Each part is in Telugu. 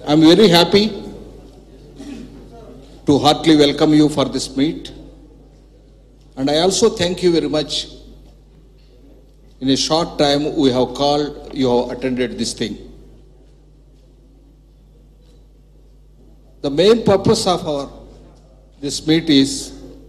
I'm very happy to heartily welcome you for this meet. And I also thank you very much. In a short time, we have called, you have attended this thing. The main purpose of our, this meet is,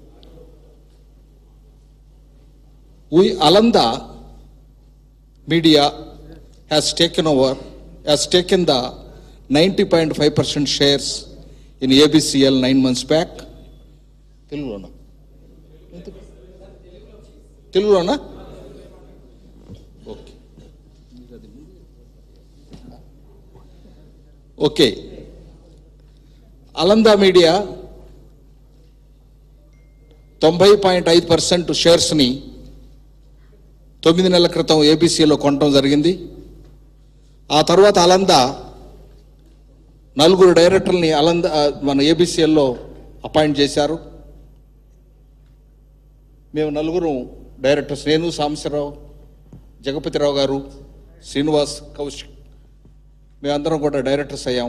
we, Alanda Media has taken over, has taken the 90.5% shares in ABCL nine months back. తెలుగులోనా తెలుగులోనా ఓకే ఓకే అలందా మీడియా తొంభై పాయింట్ ఐదు పర్సెంట్ షేర్స్ని తొమ్మిది నెలల క్రితం ఏబీసీలో కొనడం జరిగింది ఆ తర్వాత అలందా నలుగురు డైరెక్టర్ని అలంద ఆ, మన ఏబీసీఎల్లో అపాయింట్ చేశారు మేము నలుగురు డైరెక్టర్స్ నేను సాంబశివరావు జగపతిరావు గారు శ్రీనివాస్ కౌశిక్ మేమందరం కూడా డైరెక్టర్స్ అయ్యాం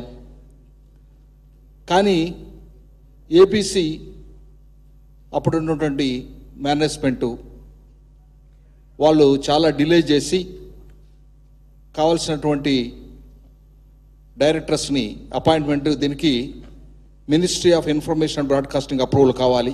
కానీ ఏబీసీ అప్పుడు ఉన్నటువంటి మేనేజ్మెంటు వాళ్ళు చాలా డిలే చేసి కావాల్సినటువంటి డైరెక్టర్స్ని అపాయింట్మెంట్ దీనికి ministry of information and broadcasting approval కావాలి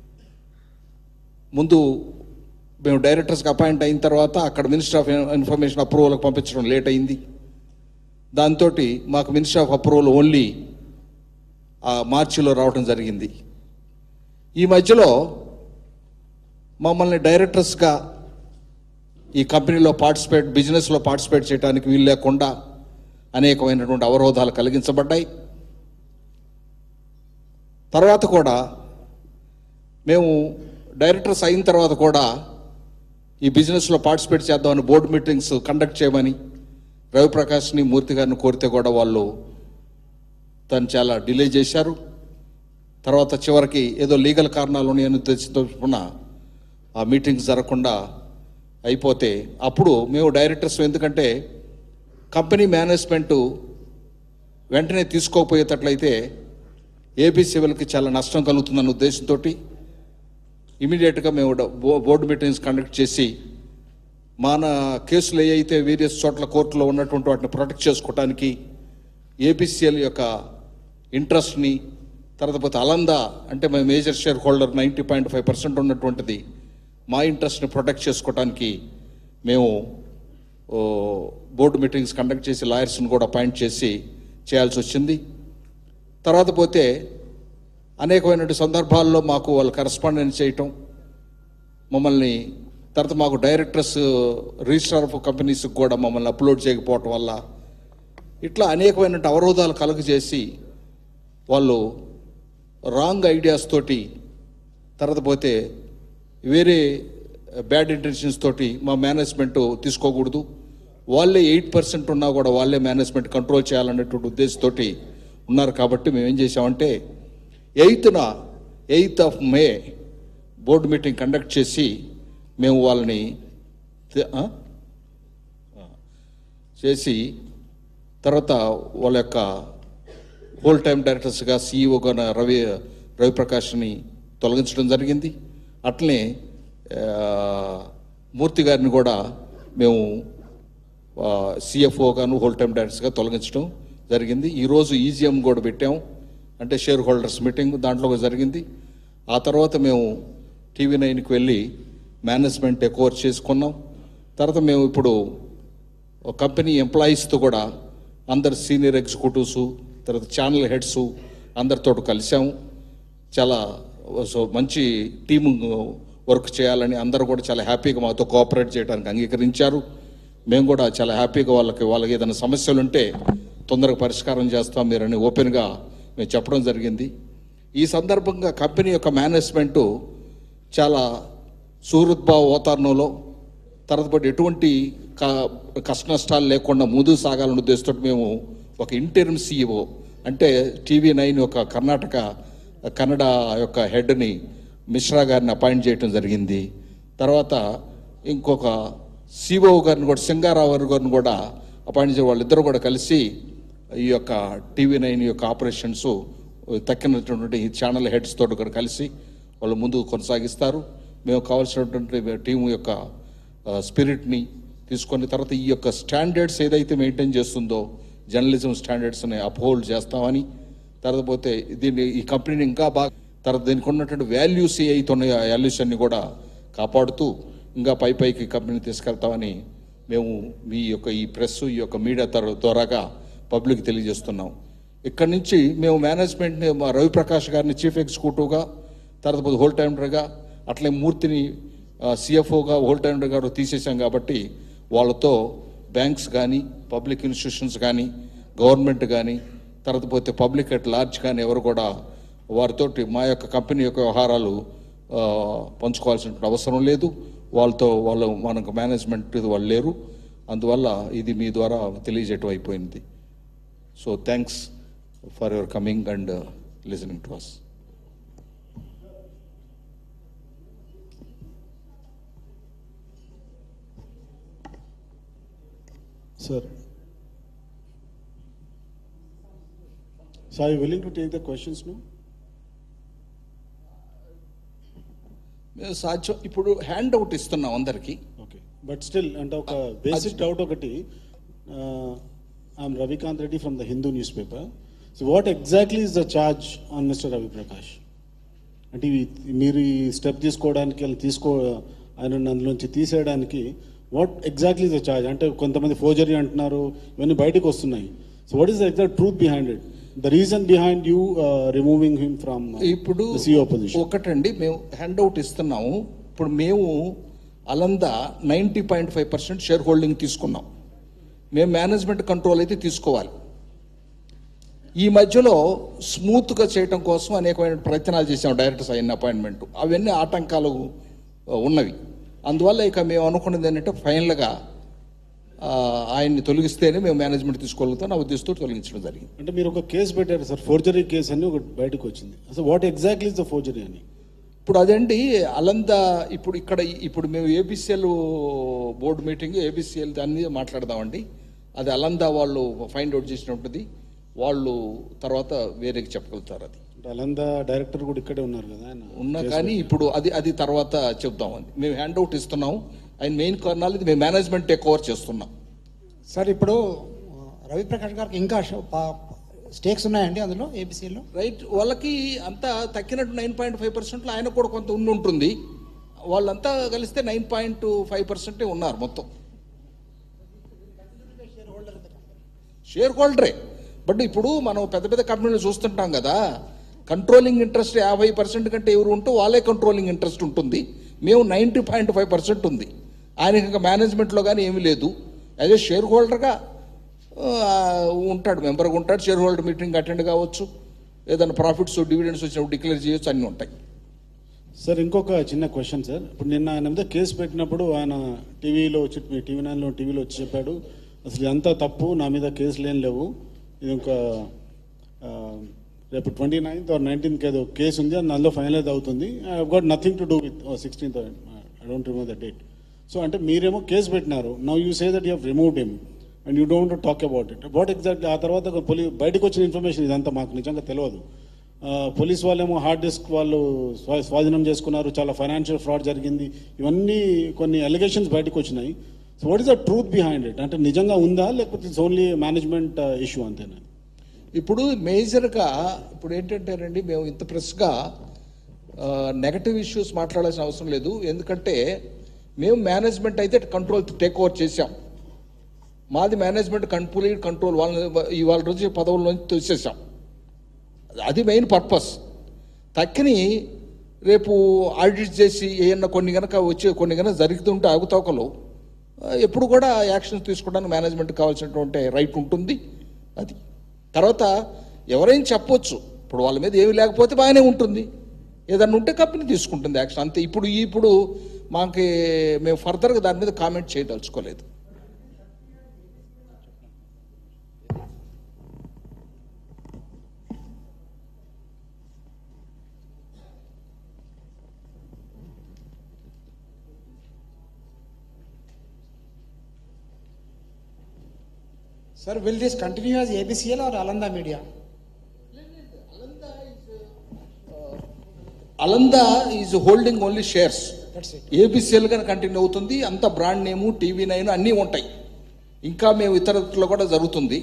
ముందు మేము డైరెక్టర్స్కి అపాయింట్ అయిన తర్వాత అక్కడ మినిస్ట్రీ ఆఫ్ ఇన్ఫర్మేషన్ అప్రూవల్కి పంపించడం లేట్ అయింది దాంతో మాకు మినిస్ట్రీ ఆఫ్ అప్రూవల్ ఓన్లీ ఆ మార్చిలో రావడం జరిగింది ఈ మధ్యలో మమ్మల్ని డైరెక్టర్స్గా ఈ కంపెనీలో పార్టిసిపేట్ బిజినెస్లో పార్టిసిపేట్ చేయడానికి వీలు లేకుండా అనేకమైనటువంటి అవరోధాలు కలిగించబడ్డాయి తర్వాత కూడా మేము డైరెక్టర్స్ అయిన తర్వాత కూడా ఈ బిజినెస్లో పార్టిసిపేట్ చేద్దామని బోర్డు మీటింగ్స్ కండక్ట్ చేయమని రవిప్రకాష్ని మూర్తి గారిని కోరితే కూడా వాళ్ళు తను చాలా డిలే చేశారు తర్వాత చివరికి ఏదో లీగల్ కారణాలు ఉన్నాయని తెచ్చుకున్న ఆ మీటింగ్స్ జరగకుండా అయిపోతే అప్పుడు మేము డైరెక్టర్స్ ఎందుకంటే కంపెనీ మేనేజ్మెంట్ వెంటనే తీసుకోకపోయేటట్లయితే ఏబీ సివిల్కి చాలా నష్టం కలుగుతుందన్న ఉద్దేశంతో ఇమీడియట్గా మేము డ- బో- బోర్డు మీటింగ్స్ కండక్ట్ చేసి మన కేసులు ఏ అయితే వేరియస్ చోట్ల కోర్టులో ఉన్నటువంటి వాటిని ప్రొటెక్ట్ చేసుకోవడానికి ఏబిసిఎల్ యొక్క ఇంట్రెస్ట్ని తర్వాత పోతే అలందా అంటే మా major shareholder ninety point five percent ఉన్నటువంటిది మా ఇంట్రెస్ట్ని ప్రొటెక్ట్ చేసుకోవడానికి మేము ఓ, బోర్డు మీటింగ్స్ కండక్ట్ చేసి లాయర్స్ని కూడా అపాయింట్ చేసి చేయాల్సి వచ్చింది తర్వాత పోతే అనేకమైన సందర్భాల్లో మాకు వాళ్ళు కరస్పాండెన్స్ చేయటం మమ్మల్ని తర్వాత మాకు డైరెక్టర్స్ రిజిస్టర్ ఆఫ్ కంపెనీస్కి కూడా మమ్మల్ని అప్లోడ్ చేయకపోవటం వల్ల ఇట్లా అనేకమైన అవరోధాలు కలుగజేసి వాళ్ళు రాంగ్ ఐడియాస్ తోటి తర్వాత పోతే వేరే బ్యాడ్ ఇంటెన్షన్స్ తోటి మా మేనేజ్మెంట్ తీసుకోకూడదు వాళ్ళే ఎయిట్ పర్సెంట్ ఉన్నా కూడా వాళ్ళే మేనేజ్మెంట్ కంట్రోల్ చేయాలనేటువంటి ఉద్దేశంతో ఉన్నారు కాబట్టి మేము ఏం చేసామంటే ఎయిత్న eighth of May board meeting conduct చేసి మేము వాళ్ళని తే- ఆ? ఆ. చేసి తర్వాత వాళ్ళ యొక్క హోల్ టైం డైరెక్టర్స్గా సీఈఓగా రవి రవిప్రకాష్ని తొలగించడం జరిగింది అట్లనే ఆ, మూర్తి గారిని కూడా మేము సిఎఫ్ఓ గాను హోల్ టైం డైరెక్టర్స్గా తొలగించడం జరిగింది ఈరోజు ఈజీఎం కూడా పెట్టాం అంటే షేర్ హోల్డర్స్ మీటింగ్ దాంట్లో కూడా జరిగింది ఆ తర్వాత మేము టీవీ నైన్కి వెళ్ళి మేనేజ్మెంట్ ఎక్వర్ చేసుకున్నాం తర్వాత మేము ఇప్పుడు ఒక కంపెనీ ఎంప్లాయీస్తో కూడా అందరు సీనియర్ ఎగ్జిక్యూటివ్స్ తర్వాత ఛానల్ హెడ్స్ అందరితో కలిసాము చాలా సో మంచి టీమ్ వర్క్ చేయాలని అందరూ కూడా చాలా హ్యాపీగా మాతో కోఆపరేట్ చేయడానికి అంగీకరించారు మేము కూడా చాలా హ్యాపీగా వాళ్ళకి వాళ్ళకి ఏదైనా సమస్యలు ఉంటే తొందరగా పరిష్కారం చేస్తాం మీరని ఓపెన్గా మేము చెప్పడం జరిగింది ఈ సందర్భంగా కంపెనీ యొక్క మేనేజ్మెంటు చాలా సుహృద్భావ వాతావరణంలో తర్వాత పాటు ఎటువంటి క- కష్ట నష్టాలు లేకుండా ముందుకు సాగాలనే ఉద్దేశంతో మేము ఒక ఇంటర్మ్ సీఈఓ అంటే టీవీ నైన్ యొక్క కర్ణాటక కన్నడ యొక్క హెడ్ని మిశ్రా గారిని అపాయింట్ చేయడం జరిగింది తర్వాత ఇంకొక సిఓ గారిని కూడా సింగారావు గారిని కూడా అపాయింట్ చేసి వాళ్ళిద్దరూ కూడా కలిసి ఈ యొక్క టీవీ నైన్ యొక్క ఆపరేషన్స్ తక్కినటువంటి ఛానల్ హెడ్స్ తోటి కూడా కలిసి వాళ్ళు ముందుకు కొనసాగిస్తారు మేము కావాల్సినటువంటి టీం యొక్క స్పిరిట్ని తీసుకొని తర్వాత ఈ యొక్క స్టాండర్డ్స్ ఏదైతే మెయింటైన్ చేస్తుందో జర్నలిజం స్టాండర్డ్స్ని అప్హోల్డ్ చేస్తామని తర్వాత పోతే దీన్ని ఈ కంపెనీని ఇంకా బాగా తర్వాత దీనికి ఉన్నటువంటి వాల్యూస్ ఏ అయితే ఉన్నాయో ఆ వాల్యూస్ అన్ని కూడా కాపాడుతూ ఇంకా పై పైకి కంపెనీ తీసుకెళ్తామని మేము మీ యొక్క ఈ ప్రెస్ ఈ యొక్క మీడియా తర ద్వారాగా పబ్లిక్ తెలియజేస్తున్నాం ఇక్కడి నుంచి మేము మేనేజ్మెంట్ని మా రవిప్రకాష్ గారిని చీఫ్ ఎగ్జిక్యూటివ్గా తర్వాత పోతే హోల్ టైమర్గా అట్లే మూర్తిని సిఎఫ్ఓగా హోల్ టైమర్ గారు తీసేసాం కాబట్టి వాళ్ళతో బ్యాంక్స్ కానీ పబ్లిక్ ఇన్స్టిట్యూషన్స్ కానీ గవర్నమెంట్ కానీ తర్వాత పోతే పబ్లిక్ అట్ లార్జ్ కానీ ఎవరు కూడా వారితోటి మా యొక్క కంపెనీ యొక్క వ్యవహారాలు ఆ, పంచుకోవాల్సిన అవసరం లేదు వాళ్ళతో వాళ్ళు మనకు మేనేజ్మెంట్ వాళ్ళు లేరు అందువల్ల ఇది మీ ద్వారా తెలియజేయటం అయిపోయింది so thanks for your coming and listening to us Sir. So are you willing to take the questions now? మేము సాధ్యం ఇప్పుడు హ్యాండ్ అవుట్ ఇస్తున్నాం అందరికీ ఓకే బట్ స్టిల్ అంటే ఒక బేసిక్ డౌట్ ఒకటి I'm Ravikanth Reddy from the Hindu newspaper so what exactly is the charge on mister Ravi Prakash అంటే ఇవి- మీరు ఈ స్టెప్ తీసుకోవడానికి వాళ్ళు తీసుకో ఆయన అందులోంచి తీసేయడానికి వాట్ ఎగ్జాక్ట్లీ ద ఛార్జ్ అంటే కొంతమంది ఫోర్జరీ అంటున్నారు ఇవన్నీ బయటకు వస్తున్నాయి so what is the exact truth behind it the reason behind you removing him from ఇప్పుడు సిఓ పొజిషన్ ఒకటండి మేము హ్యాండ్ అవుట్ ఇస్తున్నాము ఇప్పుడు మేము Alanda ninety point five percent shareholding తీసుకున్నాం మేము మేనేజ్మెంట్ కంట్రోల్ అయితే తీసుకోవాలి ఈ మధ్యలో స్మూత్గా చేయటం కోసం అనేకమైన ప్రయత్నాలు చేసాం డైరెక్టర్స్ అయిన అపాయింట్మెంట్ అవన్నీ ఆటంకాలు ఆ, ఉన్నవి అందువల్ల ఇక మేము అనుకున్నది ఏంటంటే ఫైనల్గా ఆ, ఆయన్ని తొలగిస్తేనే మేము మేనేజ్మెంట్ తీసుకోగలుగుతాం నా ఉద్దేశంతో తొలగించడం జరిగింది అంటే మీరు ఒక కేసు పెట్టారు సార్ ఫోర్జరీ కేసు అని ఒకటి బయటకు వచ్చింది అసలు what exactly is the forgery అని ఇప్పుడు అదండి అలంద ఇప్పుడు ఇక్కడ ఇప్పుడు మేము ఏబిసిఎల్ బోర్డు మీటింగ్ ఏబిసిఎల్ దాన్ని మాట్లాడదామండి అది అలంద వాళ్ళు ఫైండ్ అవుట్ చేసినటువంటిది వాళ్ళు తర్వాత వేరేకి చెప్పగలుగుతారు అది అంటే అలంద డైరెక్టర్ కూడా ఇక్కడే ఉన్నారు కదా ఆయన ఉన్నా కానీ ఇప్పుడు అది అది తర్వాత చెప్దామండి మేము హ్యాండ్ అవుట్ ఇస్తున్నాం ఆయన మెయిన్ కారణాలు ఇది మేము మేనేజ్మెంట్ టేక్ ఓవర్ చేస్తున్నాం సార్ ఇప్పుడు ఆ, రవిప్రకాష్ గారికి ఇంకా ష- పా- స్టేక్స్ ఉన్నాయండి అందులో ఏబిసిలో రైట్ వాళ్ళకి అంతా తక్కినట్టు నైన్ పాయింట్ ఫైవ్ పర్సెంట్లో ఆయన కూడా కొంత ఉండి ఉంటుంది వాళ్ళంతా కలిస్తే నైన్ పాయింట్ ఫైవ్ పర్సెంటే ఉన్నారు మొత్తం షేర్ హోల్డరే బట్ ఇప్పుడు మనం పెద్ద పెద్ద కంపెనీలు చూస్తుంటాం కదా కంట్రోలింగ్ ఇంట్రెస్ట్ యాభై పర్సెంట్ కంటే ఎవరు ఉంటూ వాళ్ళే కంట్రోలింగ్ ఇంట్రెస్ట్ ఉంటుంది మేము నైంటీ పాయింట్ ఫైవ్ పర్సెంట్ ఉంది ఆయనకి ఇంకా మేనేజ్మెంట్లో కానీ ఏమీ లేదు యాజ్ ఏ షేర్ హోల్డర్గా ఉంటాడు మెంబర్గా ఉంటాడు షేర్ హోల్డర్ మీటింగ్ అటెండ్ కావచ్చు ఏదైనా ప్రాఫిట్స్ డివిడెండ్స్ వచ్చినప్పుడు డిక్లేర్ చేయొచ్చు అన్నీ ఉంటాయి సార్ ఇంకొక చిన్న క్వశ్చన్ సార్ ఇప్పుడు నిన్న ఆయన మీద కేసు పెట్టినప్పుడు ఆయన టీవీలో వచ్చి మీ టీవీ నైన్లో టీవీలో వచ్చి చెప్పాడు అసలు ఇదంతా తప్పు నా మీద కేసులు ఏం లేవు ఇది ఒక ఆ, రేపు ట్వంటీ నైన్త్ ఆర్ నైన్టీన్త్ ఏదో కేసు ఉంది అది అందులో ఫైనలైజ్ అవుతుంది I got nothing to do with sixteenth I don't remove the date so అంటే మీరేమో కేసు పెట్టినారు now you say that you have removed him and you don't talk about it what exactly ఆ తర్వాత ఒక పోలీ బయటకు వచ్చిన ఇన్ఫర్మేషన్ ఇదంతా మాకు నిజంగా తెలియదు ఆ, పోలీస్ వాళ్ళేమో హార్డ్ డిస్క్ వాళ్ళు స్వా- స్వాధీనం చేసుకున్నారు చాలా ఫైనాన్షియల్ ఫ్రాడ్ జరిగింది ఇవన్నీ కొన్ని అలిగేషన్స్ బయటకు వచ్చినాయి so what is the truth behind it అంటే నిజంగా ఉందా లేకపోతే ఇట్స్ ఓన్లీ మేనేజ్మెంట్ ఇష్యూ అంతేనా ఇప్పుడు మేజర్గా ఇప్పుడు ఏంటంటేనండి మేము ఇంత ప్రెస్గా నెగటివ్ ఇష్యూస్ మాట్లాడాల్సిన అవసరం లేదు ఎందుకంటే మేము మేనేజ్మెంట్ అయితే కంట్రోల్ టేక్ ఓవర్ చేసాం మాది మేనేజ్మెంట్ కంప్లీట్ కంట్రోల్ వాళ్ళని ఇవాళ రోజు పదవుల నుంచి తీసేసాం అది మెయిన్ పర్పస్ తక్కిని రేపు ఆడిట్ చేసి ఏమన్నా కొన్ని కనుక వచ్చి కొన్ని కనుక జరుగుతుంటే అవతవకలు ఆ, ఎప్పుడు కూడా యాక్షన్ తీసుకోవడానికి మేనేజ్మెంట్ కావాల్సినటువంటి రైట్ ఉంటుంది అది తర్వాత ఎవరైనా చెప్పొచ్చు ఇప్పుడు వాళ్ళ మీద ఏమీ లేకపోతే బాగానే ఉంటుంది ఏదన్నా ఉంటే కంపెనీ తీసుకుంటుంది యాక్షన్ అంతే ఇప్పుడు ఇప్పుడు మాకు మేము ఫర్దర్గా దాని మీద కామెంట్ చేయదలుచుకోలేదు sir will this continue as ABCL or Alanda media Alanda is holding only shares that's it ABCL గా కంటిన్యూ అవుతుంది అంత బ్రాండ్ నేము టీవీ నైన్ అన్నీ ఉంటాయి ఇంకా మేము ఇతరత్లో కూడా జరుగుతుంది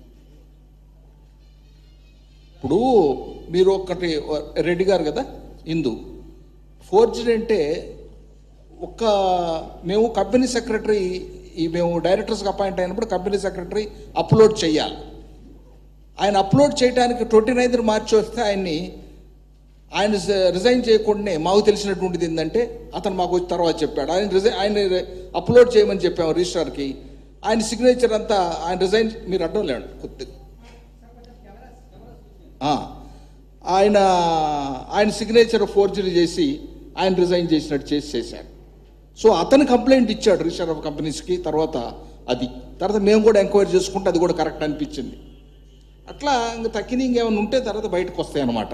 ఇప్పుడు మీరు ఒకటి రెడ్డి గారు కదా ఇందు ఫోర్జరీ అంటే ఒక్క మేము కంపెనీ సెక్రటరీ ఈ మేము డైరెక్టర్స్కి అపాయింట్ అయినప్పుడు కంపెనీ సెక్రటరీ అప్లోడ్ చేయాలి ఆయన అప్లోడ్ చేయడానికి ట్వంటీ నైన్త్ మార్చి వస్తే ఆయన్ని ఆయన రిజైన్ చేయకుండానే మాకు తెలిసినటువంటిది ఏంటంటే అతను మాకు వచ్చి తర్వాత చెప్పాడు ఆయన రిజైన్ ఆయన అప్లోడ్ చేయమని చెప్పాము రిజిస్టార్కి ఆయన సిగ్నేచర్ అంతా ఆయన రిజైన్ మీరు అడ్డం లేండి కొద్దిగా ఆ, ఆయన ఆయన సిగ్నేచర్ ఫోర్జరీ చేసి ఆయన రిజైన్ చేసినట్టు చేసి చేశాడు సో అతను కంప్లైంట్ ఇచ్చాడు రిజిస్టర్ ఆఫ్ కంపెనీస్కి తర్వాత అది తర్వాత మేము కూడా ఎంక్వైరీ చేసుకుంటే అది కూడా కరెక్ట్ అనిపించింది అట్లా ఇంకా తక్కిన ఇంకేమైనా ఉంటే తర్వాత బయటకు వస్తాయి అన్నమాట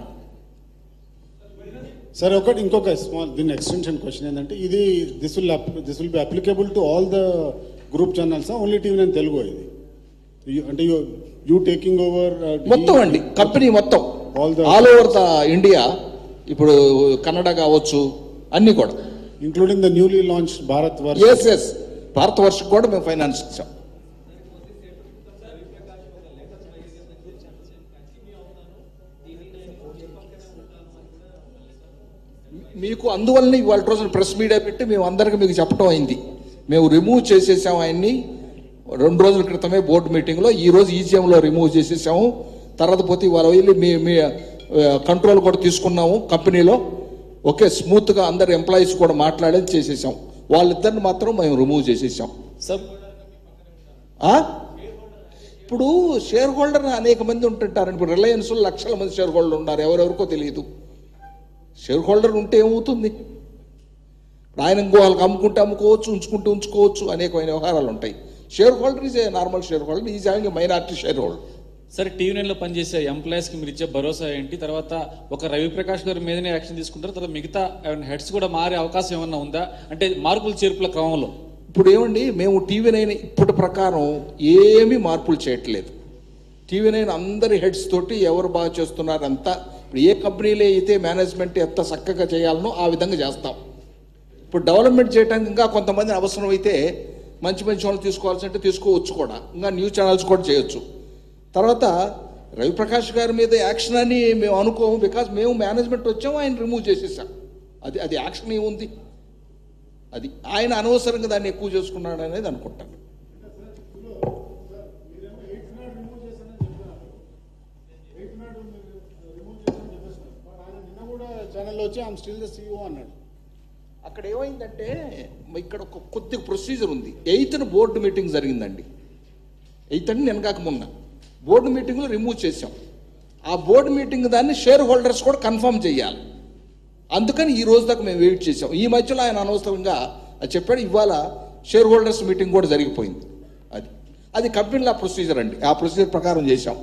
సరే ఒకటి ఇంకొక స్మాల్ దీని ఎక్స్టెన్షన్ క్వశ్చన్ ఏంటంటే ఇది this will this will be applicable to all the group channels only TV నేను తెలుగు ఇది You- అంటే యూ యూ టేకింగ్ ఓవర్ మొత్తం అండి కంపెనీ మొత్తం All the- all over the India ఇప్పుడు కన్నడ కావచ్చు అన్నీ కూడా including the newly launch Bharat వర్క్ ఎస్ ఎస్ భారతవర్షకు కూడా మేము ఫైనాన్స్ ఇచ్చాం మీకు అందువల్లనే ఇవాళ రోజున ప్రెస్ మీడియా పెట్టి మేము అందరికీ మీకు చెప్పడం అయింది మేము రిమూవ్ చేసేసాం ఆయన్ని రెండు రోజుల క్రితమే బోర్డు మీటింగ్లో ఈ రోజు ఈజీఎంలో రిమూవ్ చేసేసాము తర్వాత పోతే ఇవాళ వెళ్ళి మీ మీ కంట్రోల్ కూడా తీసుకున్నాము కంపెనీలో ఓకే స్మూత్గా అందరు ఎంప్లాయీస్ కూడా మాట్లాడేది చేసేసాం వాళ్ళిద్దరిని మాత్రం మేము రిమూవ్ చేసేసాం సార్ ఆ? ఇప్పుడు షేర్ హోల్డర్ అనేక మంది ఉంటుంటారు ఇప్పుడు రిలయన్స్ లక్షల మంది షేర్ హోల్డర్ ఉన్నారు ఎవరెవరికో తెలియదు షేర్ హోల్డర్ ఉంటే ఏమవుతుంది ఇప్పుడు ఆయన ఇంకో వాళ్ళకి అమ్ముకుంటే అమ్ముకోవచ్చు ఉంచుకుంటే ఉంచుకోవచ్చు అనేకమైన వ్యవహారాలు ఉంటాయి share holder is a normal share holder is having minority share holder సరే టీవీ నైన్ లో పనిచేసే ఎంప్లాయీస్ కి మీరు ఇచ్చే భరోసా ఏంటి తర్వాత ఒక రవి ప్రకాష్ గారి మీదనే యాక్షన్ తీసుకుంటారు తర్వాత మిగతా హెడ్స్ కూడా మారే అవకాశం ఏమన్నా ఉందా అంటే మార్పులు చేర్పుల క్రమంలో ఇప్పుడు ఏమండి మేము టీవీ నైన్ ఇప్పటి ప్రకారం ఏమీ మార్పులు చేయట్లేదు టీవీ నైన్ అందరి హెడ్స్ తోటి ఎవరు బాగా చేస్తున్నారు అంతా ఇప్పుడు ఏ కంపెనీలో అయితే మేనేజ్మెంట్ ఎంత చక్కగా చేయాలనో ఆ విధంగా చేస్తాం ఇప్పుడు డెవలప్మెంట్ చేయడానికి ఇంకా కొంతమంది అవసరం అయితే మంచి మంచి వాళ్ళు తీసుకోవాల్సి అంటే తీసుకోవచ్చు కూడా ఇంకా న్యూస్ ఛానల్స్ కూడా చేయొచ్చు తర్వాత రవిప్రకాష్ గారి మీద యాక్షన్ అని మేము అనుకోము బికాజ్ మేము మేనేజ్మెంట్ వచ్చాము ఆయన రిమూవ్ చేసేసాం అది అది యాక్షన్ ఏముంది అది ఆయన అనవసరంగా దాన్ని ఎక్కువ చేసుకున్నాడు అనేది అనుకుంటాను ఛానల్లో వచ్చి ఐఎమ్ స్టిల్ ద సీఓ అన్నాడు అక్కడ ఏమైందంటే ఇక్కడ ఒక కొద్ది ప్రొసీజర్ ఉంది ఎయిత్న బోర్డు మీటింగ్ జరిగిందండి ఎయిత్ అని నేను కాక మొన్న బోర్డు మీటింగ్లో రిమూవ్ చేసాం ఆ బోర్డు మీటింగ్ దాన్ని షేర్ హోల్డర్స్ కూడా కన్ఫర్మ్ చేయాలి అందుకని ఈ రోజు దాకా మేము వెయిట్ చేసాం ఈ మధ్యలో ఆయన అనవసరంగా అది చెప్పాడు ఇవాళ షేర్ హోల్డర్స్ మీటింగ్ కూడా జరిగిపోయింది అది అది కంపెనీల ప్రొసీజర్ అండి ఆ ప్రొసీజర్ ప్రకారం చేశాం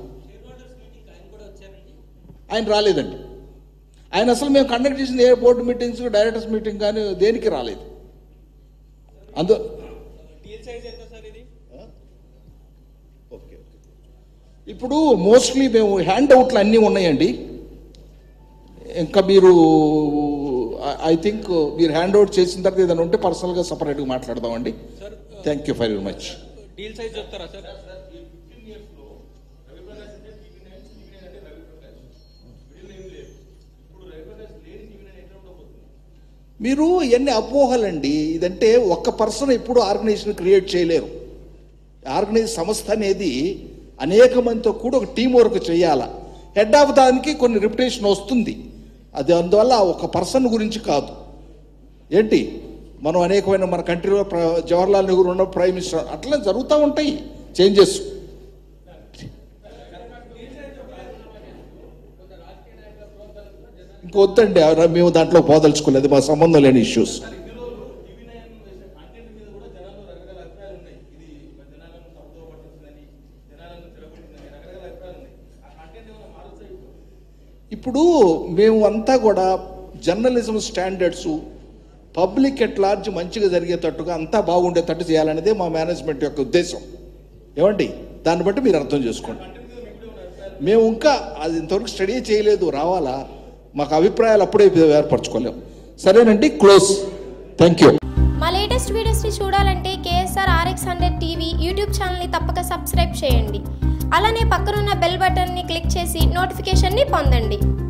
ఆయన రాలేదండి ఆయన అసలు మేము కండక్ట్ చేసిన ఏ బోర్డు మీటింగ్స్ డైరెక్టర్స్ మీటింగ్ కానీ దేనికి రాలేదు అందు ఇప్పుడు మోస్ట్లీ మేము హ్యాండ్ అవుట్లు అన్నీ ఉన్నాయండి ఇంకా మీరు ఐ థింక్ మీరు హ్యాండ్ అవుట్ చేసిన తర్వాత ఏదైనా ఉంటే పర్సనల్గా సపరేట్గా మాట్లాడదామండి thank you very much deal size చెప్తారా సార్ మీరు ఇవన్నీ అపోహలండి ఇదంటే ఒక్క పర్సన్ ఎప్పుడు ఆర్గనైజేషన్ క్రియేట్ చేయలేరు ఆర్గనైజ్ సంస్థ అనేది అనేక మందితో కూడా ఒక టీం వర్క్ చేయాల హెడ్ ఆఫ్ దానికి కొన్ని రిప్యుటేషన్ వస్తుంది అది అందువల్ల ఒక పర్సన్ గురించి కాదు ఏంటి మనం అనేకమైన మన కంట్రీలో ప్ర- జవహర్లాల్ నెహ్రూ ఉన్న ప్రైమ్ మినిస్టర్ అట్లా జరుగుతూ ఉంటాయి చేంజెస్ ఇంకొద్దండి ఎవరు- మేము దాంట్లో పోదలుచుకోలేదు మా సంబంధం లేని ఇష్యూస్ ఇప్పుడు మేము అంతా కూడా journalism standards public at large మంచిగా జరిగేటట్టుగా అంతా బాగుండేటట్టు చేయాలనేదే మా మేనేజ్మెంట్ యొక్క ఉద్దేశం ఏమండి దాన్ని బట్టి మీరు అర్థం చేసుకోండి మేము ఇంకా అది ఇంతవరకు స్టడీ చేయలేదు రావాలా మాకు అభిప్రాయాలు అప్పుడే ఏర్పరచుకోలేము సరేనండి క్లోజ్ థ్యాంక్ యూ మా లేటెస్ట్ వీడియోస్ని చూడాలంటే KSR RX hundred TV YouTube ఛానల్ని తప్పక సబ్స్క్రైబ్ చేయండి అలానే పక్కనున్న బెల్ బటన్ని క్లిక్ చేసి నోటిఫికేషన్ని పొందండి